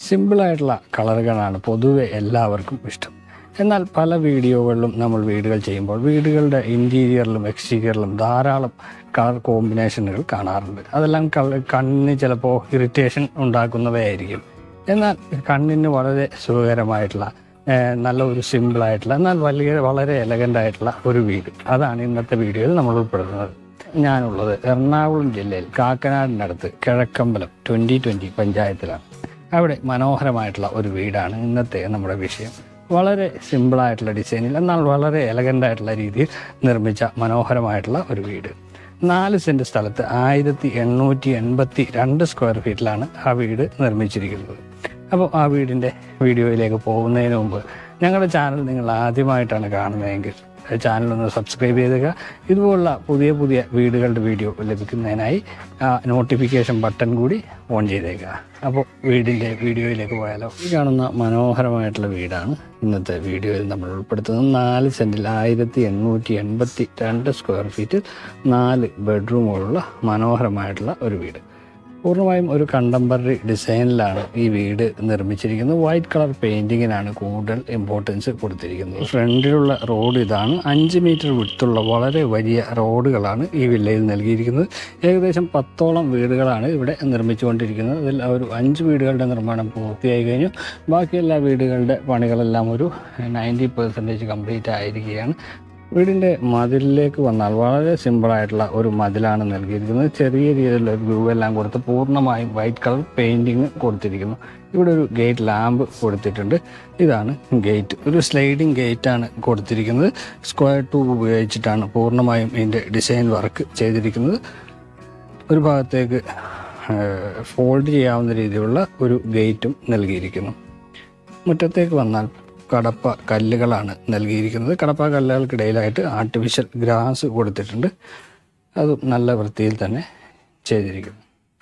സിമ്പിളായിട്ടുള്ള കളറുകളാണ് പൊതുവെ എല്ലാവർക്കും ഇഷ്ടം എന്നാൽ പല വീഡിയോകളിലും നമ്മൾ വീടുകൾ ചെയ്യുമ്പോൾ വീടുകളുടെ ഇൻറ്റീരിയറിലും എക്സ്റ്റീരിയറിലും ധാരാളം കളർ കോമ്പിനേഷനുകൾ കാണാറുണ്ട് അതെല്ലാം കള കണ്ണിന് ചിലപ്പോൾ ഇറിറ്റേഷൻ ഉണ്ടാക്കുന്നവയായിരിക്കും എന്നാൽ കണ്ണിന് വളരെ സുഖകരമായിട്ടുള്ള ഏഹ്, നല്ല ഒരു സിമ്പിളായിട്ടുള്ള എന്നാൽ വലിയ വളരെ എലഗൻ്റ് ആയിട്ടുള്ള ഒരു വീട് അതാണ് ഇന്നത്തെ വീഡിയോയിൽ നമ്മൾ ഉൾപ്പെടുത്തുന്നത് ഞാനുള്ളത് എറണാകുളം ജില്ലയിൽ കാക്കനാടിനടുത്ത് കിഴക്കമ്പലം ട്വൻ്റി ട്വൻ്റി പഞ്ചായത്തിലാണ് അവിടെ മനോഹരമായിട്ടുള്ള ഒരു വീടാണ് ഇന്നത്തെ നമ്മുടെ വിഷയം വളരെ സിമ്പിളായിട്ടുള്ള ഡിസൈനിൽ എന്നാൽ വളരെ എലഗൻ്റ് ആയിട്ടുള്ള രീതിയിൽ നിർമ്മിച്ച മനോഹരമായിട്ടുള്ള ഒരു വീട് നാല് സെൻറ്റ് സ്ഥലത്ത് ആയിരത്തി എണ്ണൂറ്റി എൺപത്തി രണ്ട് സ്ക്വയർ ഫീറ്റിലാണ് ആ വീട് നിർമ്മിച്ചിരിക്കുന്നത് അപ്പോൾ ആ വീടിൻ്റെ വീഡിയോയിലേക്ക് പോകുന്നതിന് മുമ്പ് ഞങ്ങളുടെ ചാനൽ നിങ്ങൾ ആദ്യമായിട്ടാണ് കാണുന്നതെങ്കിൽ ചാനൽ ഒന്ന് സബ്സ്ക്രൈബ് ചെയ്തുക ഇതുപോലുള്ള പുതിയ പുതിയ വീടുകളുടെ വീഡിയോ ലഭിക്കുന്നതിനായി ആ നോട്ടിഫിക്കേഷൻ ബട്ടൺ കൂടി ഓൺ ചെയ്തേക്കുക അപ്പോൾ വീടിൻ്റെ വീഡിയോയിലേക്ക് പോയാലോ ഈ കാണുന്ന മനോഹരമായിട്ടുള്ള വീടാണ് ഇന്നത്തെ വീഡിയോയിൽ നമ്മൾ ഉൾപ്പെടുത്തുന്നത് നാല് സെൻറ്റിൽ ആയിരത്തി എണ്ണൂറ്റി എൺപത്തി രണ്ട് സ്ക്വയർ ഫീറ്റിൽ നാല് ബെഡ്റൂമുകളുള്ള മനോഹരമായിട്ടുള്ള ഒരു വീട് പൂർണ്ണമായും ഒരു കണ്ടംപററി ഡിസൈനിലാണ് ഈ വീട് നിർമ്മിച്ചിരിക്കുന്നത് വൈറ്റ് കളർ പെയിൻറ്റിങ്ങിനാണ് കൂടുതൽ ഇമ്പോർട്ടൻസ് കൊടുത്തിരിക്കുന്നത് ഫ്രണ്ടിലുള്ള റോഡ് ഇതാണ് അഞ്ച് മീറ്റർ വിട്ടുള്ള വളരെ വലിയ റോഡുകളാണ് ഈ വില്ലയിൽ നൽകിയിരിക്കുന്നത് ഏകദേശം പത്തോളം വീടുകളാണ് ഇവിടെ നിർമ്മിച്ചുകൊണ്ടിരിക്കുന്നത് അതിൽ ഒരു അഞ്ച് വീടുകളുടെ നിർമ്മാണം പൂർത്തിയായി കഴിഞ്ഞു ബാക്കി എല്ലാ വീടുകളുടെ പണികളെല്ലാം ഒരു നയൻറ്റി പെർസെൻറ്റേജ് കംപ്ലീറ്റ് ആയിരിക്കുകയാണ് വീടിൻ്റെ മതിലിലേക്ക് വന്നാൽ വളരെ സിമ്പിളായിട്ടുള്ള ഒരു മതിലാണ് നൽകിയിരിക്കുന്നത് ചെറിയ രീതിയിലുള്ള ഒരു ഗ്രൂ എല്ലാം കൊടുത്ത് പൂർണ്ണമായും വൈറ്റ് കളർ പെയിൻറ്റിങ് കൊടുത്തിരിക്കുന്നു ഇവിടെ ഒരു ഗേറ്റ് ലാമ്പ് കൊടുത്തിട്ടുണ്ട് ഇതാണ് ഗേറ്റ് ഒരു സ്ലൈഡിങ് ഗേറ്റ് ആണ് കൊടുത്തിരിക്കുന്നത് സ്ക്വയർ ട്യൂബ് ഉപയോഗിച്ചിട്ടാണ് പൂർണ്ണമായും ഇതിൻ്റെ ഡിസൈൻ വർക്ക് ചെയ്തിരിക്കുന്നത് ഒരു ഭാഗത്തേക്ക് ഫോൾഡ് ചെയ്യാവുന്ന രീതിയിലുള്ള ഒരു ഗേറ്റും നൽകിയിരിക്കുന്നു മുറ്റത്തേക്ക് വന്നാൽ കടപ്പ കല്ലുകളാണ് നൽകിയിരിക്കുന്നത് കടപ്പ കല്ലുകൾക്കിടയിലായിട്ട് ആർട്ടിഫിഷ്യൽ ഗ്രാസ് കൊടുത്തിട്ടുണ്ട് അതും നല്ല വൃത്തിയിൽ തന്നെ ചെയ്തിരിക്കുന്നു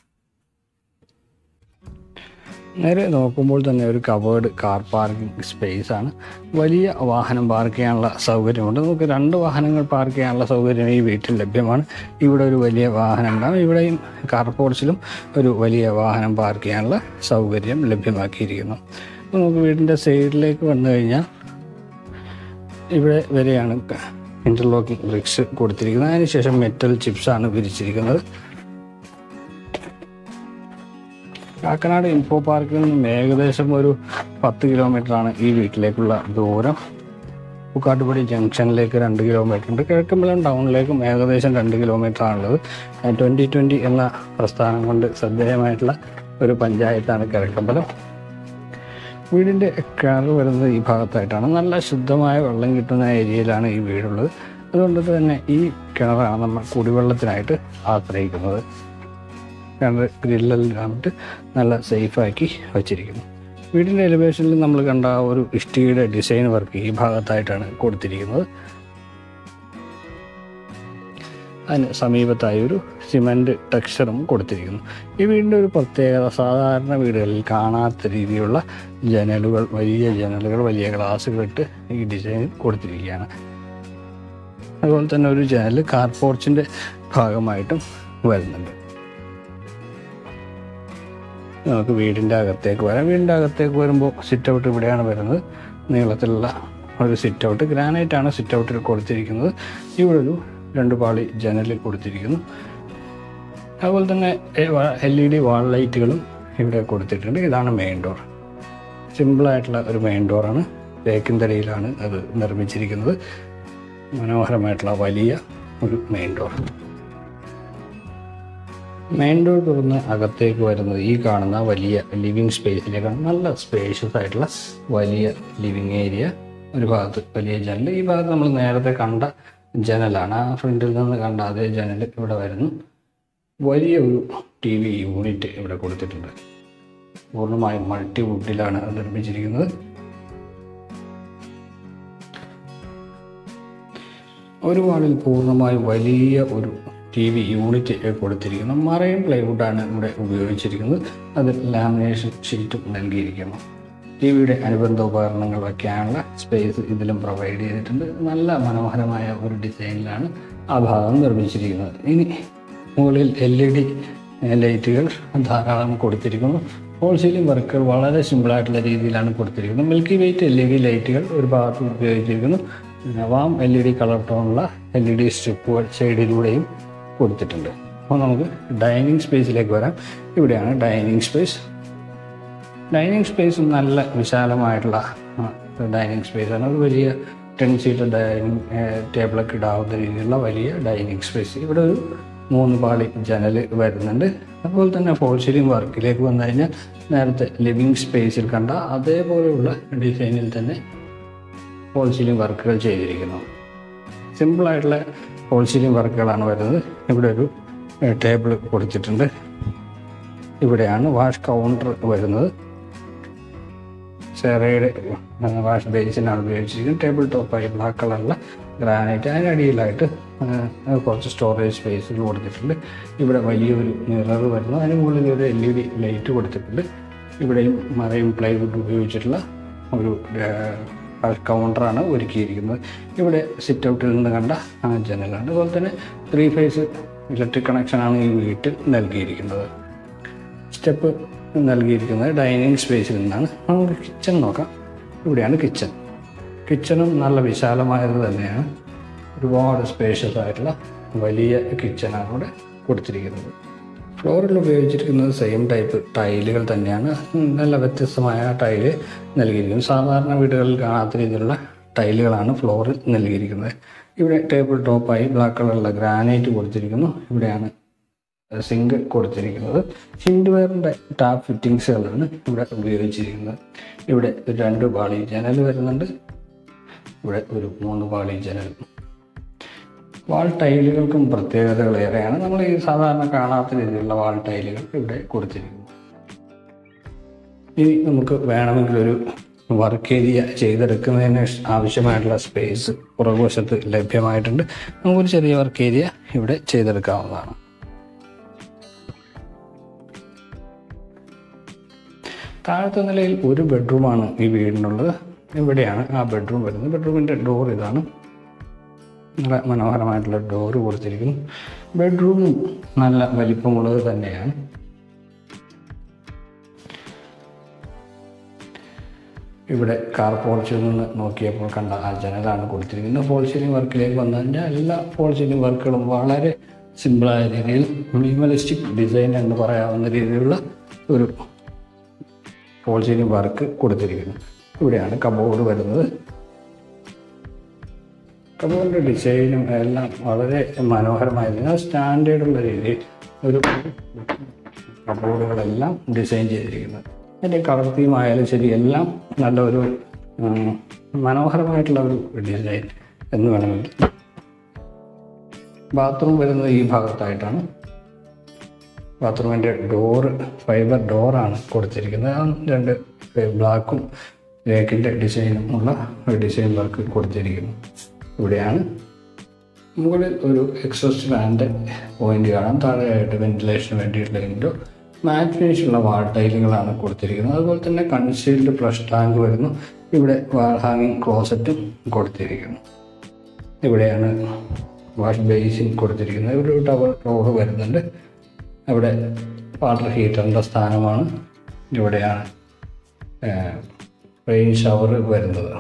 നേരെ നോക്കുമ്പോൾ തന്നെ ഒരു കവേർഡ് കാർ പാർക്കിംഗ് സ്പേസ് ആണ് വലിയ വാഹനം പാർക്ക് ചെയ്യാനുള്ള സൗകര്യമുണ്ട് നമുക്ക് രണ്ട് വാഹനങ്ങൾ പാർക്ക് ചെയ്യാനുള്ള സൗകര്യം ഈ വീട്ടിൽ ലഭ്യമാണ് ഇവിടെ ഒരു വലിയ വാഹനം ഉണ്ടാകും ഇവിടെയും കാർ പോർച്ചിലും ഒരു വലിയ വാഹനം പാർക്ക് ചെയ്യാനുള്ള സൗകര്യം ലഭ്യമാക്കിയിരിക്കുന്നു അപ്പോൾ നമുക്ക് വീടിൻ്റെ സൈഡിലേക്ക് വന്നു കഴിഞ്ഞാൽ ഇവിടെ വരെയാണ് ഇൻ്റർലോക്കിംഗ് ബ്രിക്സ് കൊടുത്തിരിക്കുന്നത് അതിനുശേഷം മെറ്റൽ ചിപ്സാണ് വിരിച്ചിരിക്കുന്നത് കാക്കനാട് ഇൻഫോ പാർക്കിൽ നിന്നും ഏകദേശം ഒരു പത്ത് കിലോമീറ്ററാണ് ഈ വീട്ടിലേക്കുള്ള ദൂരം പൂക്കാട്ടുപടി ജംഗ്ഷനിലേക്ക് രണ്ട് കിലോമീറ്റർ ഉണ്ട് കിഴക്കമ്പലം ടൗണിലേക്കും ഏകദേശം രണ്ട് കിലോമീറ്റർ ആണുള്ളത് ട്വൻ്റി ട്വൻ്റി എന്ന പ്രസ്ഥാനം കൊണ്ട് ശ്രദ്ധേയമായിട്ടുള്ള ഒരു പഞ്ചായത്താണ് കിഴക്കമ്പലം വീടിൻ്റെ കിണർ വരുന്നത് ഈ ഭാഗത്തായിട്ടാണ് നല്ല ശുദ്ധമായ വെള്ളം കിട്ടുന്ന ഏരിയയിലാണ് ഈ വീടുള്ളത് അതുകൊണ്ട് തന്നെ ഈ കിണറാണ് നമ്മൾ കുടിവെള്ളത്തിനായിട്ട് ആശ്രയിക്കുന്നത് കിണർ ഗ്രില്ലെല്ലാമിട്ട് നല്ല സേഫാക്കി വച്ചിരിക്കുന്നു വീടിൻ്റെ എലിവേഷനിൽ നമ്മൾ കണ്ട ആ ഒരു ഇഷ്ടികയുടെ ഡിസൈൻ വർക്ക് ഈ ഭാഗത്തായിട്ടാണ് കൊടുത്തിരിക്കുന്നത് അതിന് സമീപത്തായി ഒരു സിമൻറ്റ് ടെക്സ്ചറും കൊടുത്തിരിക്കുന്നു ഈ വീടിൻ്റെ ഒരു പ്രത്യേകത സാധാരണ വീടുകളിൽ കാണാത്ത രീതിയിലുള്ള ജനലുകൾ വലിയ ജനലുകൾ വലിയ ഗ്ലാസ്സുകളിട്ട് ഈ ഡിസൈൻ കൊടുത്തിരിക്കുകയാണ് അതുപോലെ തന്നെ ഒരു ജനൽ കാർ പോർച്ചിൻ്റെ ഭാഗമായിട്ടും വരുന്നുണ്ട് നമുക്ക് വീടിൻ്റെ അകത്തേക്ക് വരാം വീടിൻ്റെ അകത്തേക്ക് വരുമ്പോൾ സിറ്റ് ഔട്ട് ഇവിടെയാണ് വരുന്നത് നീളത്തിലുള്ള ഒരു സിറ്റ് ഔട്ട് ഗ്രാനൈറ്റ് ആണ് സിറ്റ് ഔട്ടിൽ കൊടുത്തിരിക്കുന്നത് ഇവിടെ ഒരു രണ്ട് പാളി ജനൽ കൊടുത്തിരിക്കുന്നു അതുപോലെ തന്നെ എൽ ഇ ഡി വാൾ ലൈറ്റുകളും ഇവിടെ കൊടുത്തിട്ടുണ്ട് ഇതാണ് മെയിൻ ഡോർ സിമ്പിളായിട്ടുള്ള ഒരു മെയിൻ ഡോറാണ് തേക്കിൻ തടിയിലാണ് അത് നിർമ്മിച്ചിരിക്കുന്നത് മനോഹരമായിട്ടുള്ള വലിയ ഒരു മെയിൻ ഡോർ മെയിൻ ഡോർ തുറന്ന് അകത്തേക്ക് വരുന്നത് ഈ കാണുന്ന വലിയ ലിവിങ് സ്പേസിലേക്കാണ് നല്ല സ്പേഷ്യസ് ആയിട്ടുള്ള വലിയ ലിവിങ് ഏരിയ ഒരു ഭാഗത്ത് വലിയ ജനൽ ഈ ഭാഗത്ത് നമ്മൾ നേരത്തെ കണ്ട ജനലാണ് ആ ഫ്രണ്ടിൽ നിന്ന് കണ്ട അതേ ജനൽ ഇവിടെ വരുന്നു വലിയ ഒരു ടി വി യൂണിറ്റ് ഇവിടെ കൊടുത്തിട്ടുണ്ട് പൂർണ്ണമായും മൾട്ടി വുഡിലാണ് അത് നിർമ്മിച്ചിരിക്കുന്നത് ഒരു വാളിൽ പൂർണ്ണമായും വലിയ ഒരു ടി വി യൂണിറ്റ് കൊടുത്തിരിക്കുന്നു മറൈൻ പ്ലൈവുഡാണ് ഇവിടെ ഉപയോഗിച്ചിരിക്കുന്നത് അതിൽ ലാമിനേഷൻ ഷീറ്റും നൽകിയിരിക്കുന്നു ടി വിയുടെ അനുബന്ധ ഉപകരണങ്ങൾ വയ്ക്കാനുള്ള സ്പേസ് ഇതിലും പ്രൊവൈഡ് ചെയ്തിട്ടുണ്ട് നല്ല മനോഹരമായ ഒരു ഡിസൈനിലാണ് ആ ഭാഗം നിർമ്മിച്ചിരിക്കുന്നത് ഇനി മുകളിൽ എൽ ഇ ഡി ലൈറ്റുകൾ ധാരാളം കൊടുത്തിരിക്കുന്നു ഫോൾ സീലിംഗ് വർക്കുകൾ വളരെ സിമ്പിളായിട്ടുള്ള രീതിയിലാണ് കൊടുത്തിരിക്കുന്നത് milky white L E D ലൈറ്റുകൾ ഒരു ഭാഗത്ത് ഉപയോഗിച്ചിരിക്കുന്നു പിന്നെ warm L E D colour ടോണുള്ള എൽ ഇ ഡി സ്ട്രിപ്പുകൾ സൈഡിലൂടെയും കൊടുത്തിട്ടുണ്ട് അപ്പോൾ നമുക്ക് ഡൈനിങ് സ്പേസിലേക്ക് വരാം ഇവിടെയാണ് ഡൈനിങ് സ്പേസ് ഡൈനിങ് സ്പേസ് നല്ല വിശാലമായിട്ടുള്ള ഡൈനിങ് സ്പേസാണ് ഒരു വലിയ ടെൻ സീറ്റർ ഡൈനിങ് ടേബിളൊക്കെ ഇടാവുന്ന രീതിയിലുള്ള വലിയ ഡൈനിങ് സ്പേസ് ഇവിടെ ഒരു മൂന്ന് പാളി ജനൽ വരുന്നുണ്ട് അതുപോലെ തന്നെ ഫോൾ സീലിംഗ് വർക്കിലേക്ക് വന്നു കഴിഞ്ഞാൽ നേരത്തെ ലിവിങ് സ്പേസിൽ കണ്ട അതേപോലെയുള്ള ഡിസൈനിൽ തന്നെ ഫോൾ സീലിംഗ് വർക്കുകൾ ചെയ്തിരിക്കുന്നു സിമ്പിളായിട്ടുള്ള ഫോൾ സീലിംഗ് വർക്കുകളാണ് വരുന്നത് ഇവിടെ ഒരു ടേബിൾ കൊടുത്തിട്ടുണ്ട് ഇവിടെയാണ് വാഷ് കൗണ്ടർ വരുന്നത് സെറയുടെ വാഷ് ബേസിനാണ് ഉപയോഗിച്ചിരിക്കുന്നത് ടേബിൾ ടോപ്പായി ബ്ലാക്ക് കളറിലുള്ള ഗ്രാനൈറ്റ് അതിനടിയിലായിട്ട് ആ, കുറച്ച് സ്റ്റോറേജ് സ്പേസ് കൊടുത്തിട്ടുണ്ട് ഇവിടെ വലിയൊരു മിറർ വരുന്നു അതിന് മുകളിൽ ഒരു എൽ ഇ ഡി ലൈറ്റ് കൊടുത്തിട്ടുണ്ട് ഇവിടെയും മറയും പ്ലൈവുഡ് ഉപയോഗിച്ചിട്ടുള്ള ഒരു കൗണ്ടറാണ് ഒരുക്കിയിരിക്കുന്നത് ഇവിടെ സിറ്റ് ഔട്ടിൽ നിന്ന് കണ്ട ആ ജനലാണ് അതുപോലെ തന്നെ ത്രീ ഫേസ് ഇലക്ട്രിക് കണക്ഷനാണ് ഈ വീട്ടിൽ നൽകിയിരിക്കുന്നത് സ്റ്റെപ്പ് നൽകിയിരിക്കുന്നത് ഡൈനിങ് സ്പേസിൽ നിന്നാണ് നമുക്ക് കിച്ചൺ നോക്കാം ഇവിടെയാണ് കിച്ചൺ കിച്ചണും നല്ല വിശാലമായത് തന്നെയാണ് ഒരുപാട് സ്പേഷ്യസ് ആയിട്ടുള്ള വലിയ കിച്ചണാണ് ഇവിടെ കൊടുത്തിരിക്കുന്നത് ഫ്ലോറിൽ ഉപയോഗിച്ചിരിക്കുന്നത് സെയിം ടൈപ്പ് ടൈലുകൾ തന്നെയാണ് നല്ല വ്യത്യസ്തമായ ടൈല് നൽകിയിരിക്കുന്നത് സാധാരണ വീടുകളിൽ കാണാത്ത രീതിയിലുള്ള ടൈലുകളാണ് ഫ്ലോറിൽ നൽകിയിരിക്കുന്നത് ഇവിടെ ടേബിൾ ടോപ്പായി ബ്ലാക്ക് കളറുള്ള ഗ്രാനൈറ്റ് കൊടുത്തിരിക്കുന്നു ഇവിടെയാണ് സിങ്ക് കൊടുത്തിരിക്കുന്നത് ഹിൻഡ്വെയറിൻ്റെ ടാപ്പ് ഫിറ്റിങ്സുകളാണ് ഇവിടെ ഉപയോഗിച്ചിരിക്കുന്നത് ഇവിടെ ഒരു രണ്ട് പാളി ജനൽ വരുന്നുണ്ട് ഇവിടെ ഒരു മൂന്ന് പാളി ജനൽ വാൾ ടൈലുകൾക്കും പ്രത്യേകതകൾ ഏറെയാണ് നമ്മൾ ഈ സാധാരണ കാണാത്ത രീതിയിലുള്ള വാൾ ടൈലുകൾ ഇവിടെ കൊടുത്തിരിക്കുന്നു ഇനി നമുക്ക് വേണമെങ്കിൽ ഒരു വർക്ക് ഏരിയ ചെയ്തെടുക്കുന്നതിന് ആവശ്യമായിട്ടുള്ള സ്പേസ് പുറകുവശത്ത് ലഭ്യമായിട്ടുണ്ട് നമുക്കൊരു ചെറിയ വർക്ക് ഏരിയ ഇവിടെ ചെയ്തെടുക്കാവുന്നതാണ് താഴത്തെ നിലയിൽ ഒരു ബെഡ്റൂമാണ് ഈ വീടിനുള്ളത് ഇവിടെയാണ് ആ ബെഡ്റൂം വരുന്നത് ബെഡ്റൂമിൻ്റെ ഡോർ ഇതാണ് നല്ല മനോഹരമായിട്ടുള്ള ഡോറ് കൊടുത്തിരിക്കുന്നു ബെഡ്റൂമും നല്ല വലിപ്പമുള്ളത് തന്നെയാണ് ഇവിടെ കാർ പോർച്ചിൽ നിന്ന് നോക്കിയപ്പോൾ കണ്ട ആ ജനലാണ് കൊടുത്തിരിക്കുന്നത് ഫോൾ സീലിംഗ് വർക്കിലേക്ക് വന്നു കഴിഞ്ഞാൽ എല്ലാ ഫോൾ സീലിംഗ് വർക്കുകളും വളരെ സിമ്പിളായ രീതിയിൽ മിനിമലിസ്റ്റിക് ഡിസൈൻ എന്ന് പറയാവുന്ന രീതിയിലുള്ള ഒരു ഫോൾ സീലിംഗ് വർക്ക് കൊടുത്തിരിക്കുന്നു ഇവിടെയാണ് കബോർഡ് വരുന്നത് കബോർഡിൻ്റെ ഡിസൈനും എല്ലാം വളരെ മനോഹരമായിരുന്നു സ്റ്റാൻഡേർഡുള്ള രീതിയിൽ ഒരു കബോർഡുകളെല്ലാം ഡിസൈൻ ചെയ്തിരിക്കുന്നത് അതിൻ്റെ കളർ തീം ആയാലും ശരി എല്ലാം നല്ല ഒരു ഉം, മനോഹരമായിട്ടുള്ള ഒരു ഡിസൈൻ എന്ന് വേണമെങ്കിൽ ബാത്റൂം വരുന്നത് ഈ ഭാഗത്തായിട്ടാണ് ബാത്റൂമിൻ്റെ ഡോറ് ഫൈബർ ഡോറാണ് കൊടുത്തിരിക്കുന്നത് ആ രണ്ട് ബ്ലാക്കും രേക്കിൻ്റെ ഡിസൈനും ഉള്ള ഒരു ഡിസൈൻ വർക്ക് കൊടുത്തിരിക്കുന്നു ഇവിടെയാണ് മുകളിൽ ഒരു എക്സോസ്റ്റ് ഫാൻ്റെ പോയിന്റ് കാണാം താഴെയായിട്ട് വെന്റിലേഷന് വേണ്ടിയിട്ടുള്ള വിൻഡോ മാറ്റ് ഫിനിഷുള്ള വാൾ ടൈലുകളാണ് കൊടുത്തിരിക്കുന്നത് അതുപോലെ തന്നെ കൺസീൽഡ് ഫ്ലഷ് ടാങ്ക് വരുന്നു ഇവിടെ വാൾ ഹാങ്ങിങ് ക്ലോസറ്റും കൊടുത്തിരിക്കുന്നു ഇവിടെയാണ് വാഷ് ബേസിൻ കൊടുത്തിരിക്കുന്നത് ഇവിടെ ഒരു ടവർ റോഡ് വരുന്നുണ്ട് അവിടെ വാട്ടർ ഹീറ്ററിൻ്റെ സ്ഥാനമാണ് ഇവിടെയാണ് റെയിൻ ഷവർ വരുന്നത്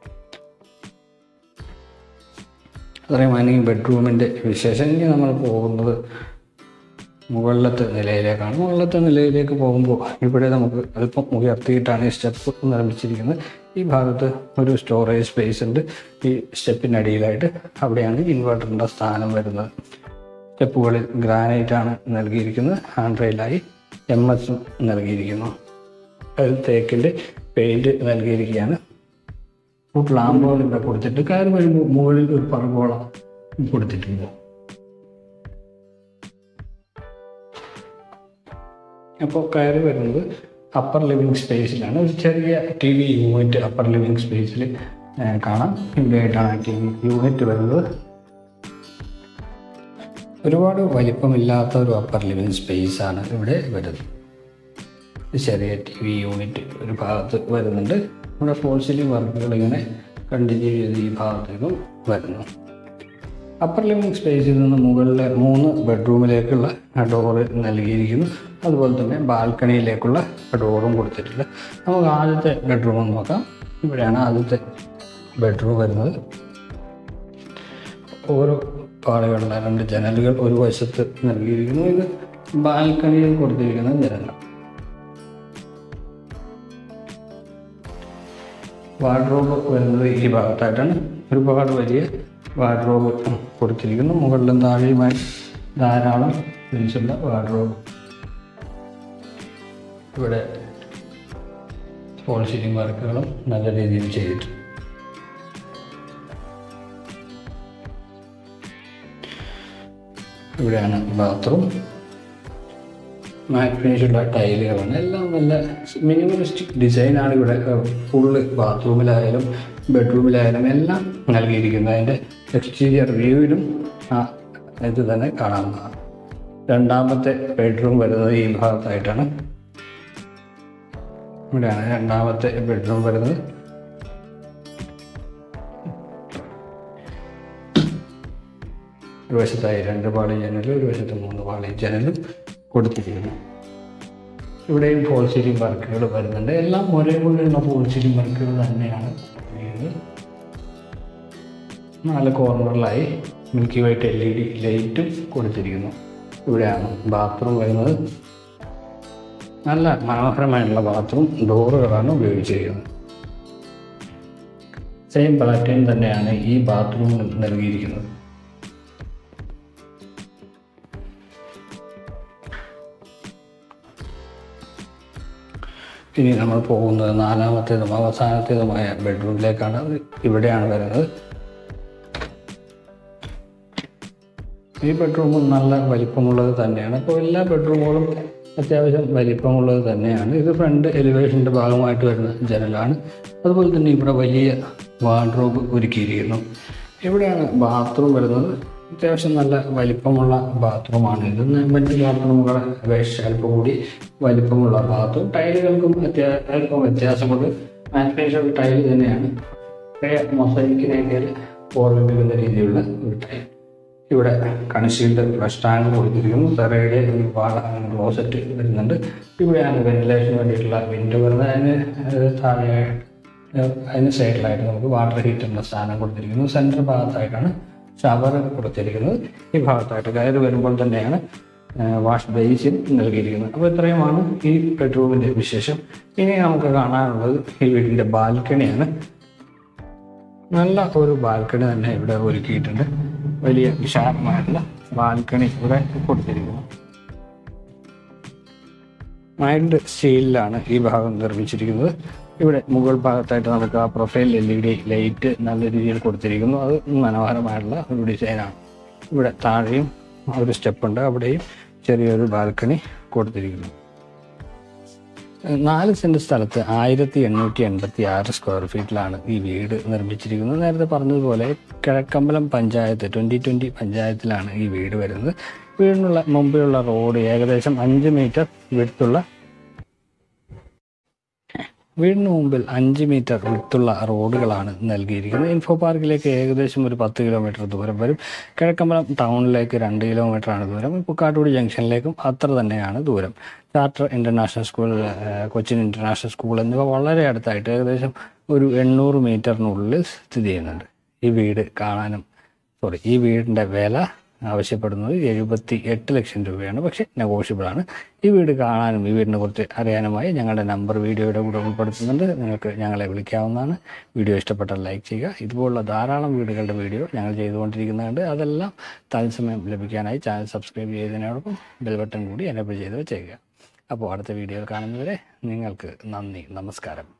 അത്രയുമാണ് ഈ ബെഡ്റൂമിൻ്റെ വിശേഷം ഇനി നമ്മൾ പോകുന്നത് മുകളിലത്തെ നിലയിലേക്കാണ് മുകളിലത്തെ നിലയിലേക്ക് പോകുമ്പോൾ ഇവിടെ നമുക്ക് അല്പം ഉയർത്തിയിട്ടാണ് ഈ സ്റ്റെപ്പ് നിർമ്മിച്ചിരിക്കുന്നത് ഈ ഭാഗത്ത് ഒരു സ്റ്റോറേജ് സ്പേസ് ഉണ്ട് ഈ സ്റ്റെപ്പിനടിയിലായിട്ട് അവിടെയാണ് ഇൻവെർട്ടറിൻ്റെ സ്ഥാനം വരുന്നത് സ്റ്റെപ്പുകളിൽ ഗ്രാനൈറ്റ് ആണ് നൽകിയിരിക്കുന്നത് ഹാൻഡ് റെയിലായി എം എസും നൽകിയിരിക്കുന്നു അതിൽ തേക്കിൻ്റെ പെയിൻറ് നൽകിയിരിക്കുകയാണ് ഫുഡ് ലാമ്പുകൾ ഇവിടെ കൊടുത്തിട്ട് കയറി വരുമ്പോൾ മുകളിൽ ഒരു പറകോള കൊടുത്തിട്ടുണ്ട് അപ്പോൾ കയറി വരുന്നത് അപ്പർ ലിവിങ് സ്പേസിലാണ് ഒരു ചെറിയ T V unit upper living സ്പേസിൽ കാണാം ഇവിടെയായിട്ടാണ് ടി വി യൂണിറ്റ് വരുന്നത് ഒരുപാട് വലിപ്പമില്ലാത്ത ഒരു അപ്പർ ലിവിങ് സ്പേസ് ആണ് ഇവിടെ വരുന്നത് ഒരു ചെറിയ ടി വി യൂണിറ്റ് ഒരു ഭാഗത്ത് വരുന്നുണ്ട് ഇവിടെ ഫോൾ സീലിംഗ് വർക്കുകൾ ഇങ്ങനെ കണ്ടിന്യൂ ചെയ്ത് ഈ ഭാഗത്തേക്കും വരുന്നു അപ്പർ ലിവിംഗ് സ്പേസിൽ നിന്ന് മുകളിലെ മൂന്ന് ബെഡ്റൂമിലേക്കുള്ള ഡോറ് നൽകിയിരിക്കുന്നു അതുപോലെ തന്നെ ബാൽക്കണിയിലേക്കുള്ള ഡോറും കൊടുത്തിട്ടുണ്ട് നമുക്ക് ആദ്യത്തെ ബെഡ്റൂം നോക്കാം ഇവിടെയാണ് ആദ്യത്തെ ബെഡ്റൂം വരുന്നത് ഓരോ പാളികളുള്ള രണ്ട് ജനലുകൾ ഒരു വശത്ത് നൽകിയിരിക്കുന്നു ഇത് ബാൽക്കണിയിൽ കൊടുത്തിരിക്കുന്ന ജനലാണ് വാർഡ്രോബ് വരുന്നത് ഈ ഭാഗത്തായിട്ടാണ് ഒരുപാട് വലിയ വാർഡ്രോബ് കൊടുത്തിരിക്കുന്നു മുകളിലും താഴെയുമായി ധാരാളം സ്പേസുള്ള വാർഡ്രോബ് ഇവിടെ ഫോൾ സീലിംഗ് വർക്കുകളും നല്ല രീതിയിൽ ചെയ്തിട്ടുണ്ട് ഇവിടെയാണ് ബാത്റൂം മാറ്റ് ഫിനിഷുള്ള ടൈലുകളാണ് എല്ലാം നല്ല മിനിമലിസ്റ്റിക് ഡിസൈനാണ് ഇവിടെ ഫുള്ള് ബാത്റൂമിലായാലും ബെഡ്റൂമിലായാലും എല്ലാം നൽകിയിരിക്കുന്നത് അതിൻ്റെ എക്സ്റ്റീരിയർ വ്യൂവിലും ആ ഇത് തന്നെ കാണാവുന്നതാണ് രണ്ടാമത്തെ ബെഡ്റൂം വരുന്നത് ഈ ഭാഗത്തായിട്ടാണ് ഇവിടെയാണ് രണ്ടാമത്തെ ബെഡ്റൂം വരുന്നത് ഒരു വശത്തായി രണ്ട് പാളി ജനലും ഒരു വശത്ത് മൂന്ന് പാളി ജനലും കൊടുത്തിരിക്കുന്നു ഇവിടെയും ഫോൾ സീലിംഗ് വർക്കുകൾ വരുന്നുണ്ട് എല്ലാം ഒരേപോലെയുള്ള ഫോൾ സീലിംഗ് വർക്കുകൾ തന്നെയാണ് ചെയ്യുന്നത് നാല് കോർണറിലായി milky white L E D ലൈറ്റും കൊടുത്തിരിക്കുന്നു ഇവിടെയാണ് ബാത്റൂം വരുന്നത് നല്ല മനോഹരമായിട്ടുള്ള ബാത്റൂം ഡോറുകളാണ് ഉപയോഗിച്ചിരിക്കുന്നത് സെയിം പാറ്റേൺ തന്നെയാണ് ഈ ബാത്റൂമിൽ നൽകിയിരിക്കുന്നത് ഇനി നമ്മൾ പോകുന്നത് നാലാമത്തേതും അവസാനത്തേതുമായ ബെഡ്റൂമിലേക്കാണ് അത് ഇവിടെയാണ് വരുന്നത് ഈ ബെഡ്റൂമും നല്ല വലിപ്പമുള്ളത് തന്നെയാണ് അപ്പോൾ എല്ലാ ബെഡ്റൂമുകളും അത്യാവശ്യം വലിപ്പമുള്ളത് തന്നെയാണ് ഇത് ഫ്രണ്ട് എലിവേഷൻ്റെ ഭാഗമായിട്ട് വരുന്ന ജനലാണ് അതുപോലെ തന്നെ ഇവിടെ വലിയ വാർഡ്രോബ് ഒരുക്കിയിരിക്കുന്നു ഇവിടെയാണ് ബാത്റൂം വരുന്നത് അത്യാവശ്യം നല്ല വലിപ്പമുള്ള ബാത്റൂമാണ് ഇത് മറ്റ് ബാത്റൂമുകളെ അപേക്ഷിച്ച് അല്പം കൂടി വലിപ്പമുള്ള ബാത്റൂം ടൈലുകൾക്കും അത്യാ- അല്പം വ്യത്യാസമുണ്ട് മാനുഫാക്ചർ ടൈൽ തന്നെയാണ് മൊസൈക്കിനേക്കാൾ ഓർമ്മിപ്പിക്കുന്ന രീതിയിലുള്ള ഒരു ടൈൽ ഇവിടെ കൺസീൽഡ് ഫ്ലഷ് ടാങ്ക് കൊടുത്തിരിക്കുന്നു തെറയുടെ ഒരു വാള ക്ലോസറ്റ് വരുന്നുണ്ട് ഇവിടെയാണ് വെന്റിലേഷന് വേണ്ടിയിട്ടുള്ള വിൻഡോ വരുന്നത് അതിന് ഏഹ് താഴെ ഏഹ് അതിന് സൈഡിലായിട്ട് നമുക്ക് വാട്ടർ ഹീറ്ററിൻ്റെ സ്ഥാനം കൊടുത്തിരിക്കുന്നു സെൻറ്റർ ഭാഗത്തായിട്ടാണ് ഷവർ കൊടുത്തിരിക്കുന്നത് ഈ ഭാഗത്തായിട്ട് കയറി വരുമ്പോൾ തന്നെയാണ് വാഷ് ബേസിൻ നൽകിയിരിക്കുന്നത് അപ്പോൾ ഇത്രയുമാണ് ഈ ബെഡ്റൂമിൻ്റെ വിശേഷം ഇനി നമുക്ക് കാണാനുള്ളത് ഈ വീടിൻ്റെ ബാൽക്കണിയാണ് നല്ല ഒരു ബാൽക്കണി തന്നെ ഇവിടെ ഒരുക്കിയിട്ടുണ്ട് വലിയ വിശാലമായിട്ടുള്ള ബാൽക്കണി ഇവിടെ കൊടുത്തിരിക്കുന്നു മൈൽഡ് സ്റ്റീലിലാണ് ഈ ഭാഗം നിർമ്മിച്ചിരിക്കുന്നത് ഇവിടെ മുകൾ ഭാഗത്തായിട്ട് നമുക്ക് ആ profile L E D light നല്ല രീതിയിൽ കൊടുത്തിരിക്കുന്നു അത് മനോഹരമായിട്ടുള്ള ഒരു ഡിസൈനാണ് ഇവിടെ താഴെയും ഒരു സ്റ്റെപ്പുണ്ട് അവിടെയും ചെറിയൊരു ബാൽക്കണി കൊടുത്തിരിക്കുന്നു നാല് സെൻറ് സ്ഥലത്ത് ആയിരത്തി എണ്ണൂറ്റി എൺപത്തി ആറ് സ്ക്വയർ ഫീറ്റിലാണ് ഈ വീട് നിർമ്മിച്ചിരിക്കുന്നത് നേരത്തെ പറഞ്ഞതുപോലെ കിഴക്കമ്പലം പഞ്ചായത്ത് ട്വൻ്റി ട്വൻ്റി പഞ്ചായത്തിലാണ് ഈ വീട് വരുന്നത് വീടിനുള്ള മുമ്പിലുള്ള റോഡ് ഏകദേശം അഞ്ച് മീറ്റർ വിടുത്തുള്ള വീടിന് മുമ്പിൽ അഞ്ച് മീറ്റർ വിട്ടുള്ള റോഡുകളാണ് നൽകിയിരിക്കുന്നത് ഇൻഫോ പാർക്കിലേക്ക് ഏകദേശം ഒരു പത്ത് കിലോമീറ്റർ ദൂരം വരും കിഴക്കമ്പലം ടൗണിലേക്ക് രണ്ട് കിലോമീറ്ററാണ് ദൂരം പുക്കാട്ടുപടി ജംഗ്ഷനിലേക്കും അത്ര തന്നെയാണ് ദൂരം ചാർട്ടർ ഇൻ്റർനാഷണൽ സ്കൂൾ ഏഹ് കൊച്ചിൻ ഇൻ്റർനാഷണൽ സ്കൂൾ എന്നിവ വളരെ അടുത്തായിട്ട് ഏകദേശം ഒരു എണ്ണൂറ് മീറ്ററിനുള്ളിൽ സ്ഥിതി ചെയ്യുന്നുണ്ട് ഈ വീട് കാണാനും സോറി ഈ വീടിൻ്റെ വില ആവശ്യപ്പെടുന്നത് എഴുപത്തി എട്ട് ലക്ഷം രൂപയാണ് പക്ഷേ നെഗോഷ്യബിൾ ആണ് ഈ വീട് കാണാനും ഈ വീടിനെ കുറിച്ച് അറിയാനുമായി ഞങ്ങളുടെ നമ്പർ വീഡിയോയുടെ കൂടെ ഉൾപ്പെടുത്തുന്നുണ്ട് നിങ്ങൾക്ക് ഞങ്ങളെ വിളിക്കാവുന്നതാണ് വീഡിയോ ഇഷ്ടപ്പെട്ടാൽ ലൈക്ക് ചെയ്യുക ഇതുപോലുള്ള ധാരാളം വീടുകളുടെ വീഡിയോ ഞങ്ങൾ ചെയ്തുകൊണ്ടിരിക്കുന്നുണ്ട് അതെല്ലാം തത്സമയം ലഭിക്കാനായി ചാനൽ സബ്സ്ക്രൈബ് ചെയ്തതിനോടൊപ്പം ബെൽ ബട്ടൺ കൂടി എനേബിൾ ചെയ്ത് വെച്ചേക്കുക അപ്പോൾ അടുത്ത വീഡിയോയിൽ കാണുന്നവരെ നിങ്ങൾക്ക് നന്ദി നമസ്കാരം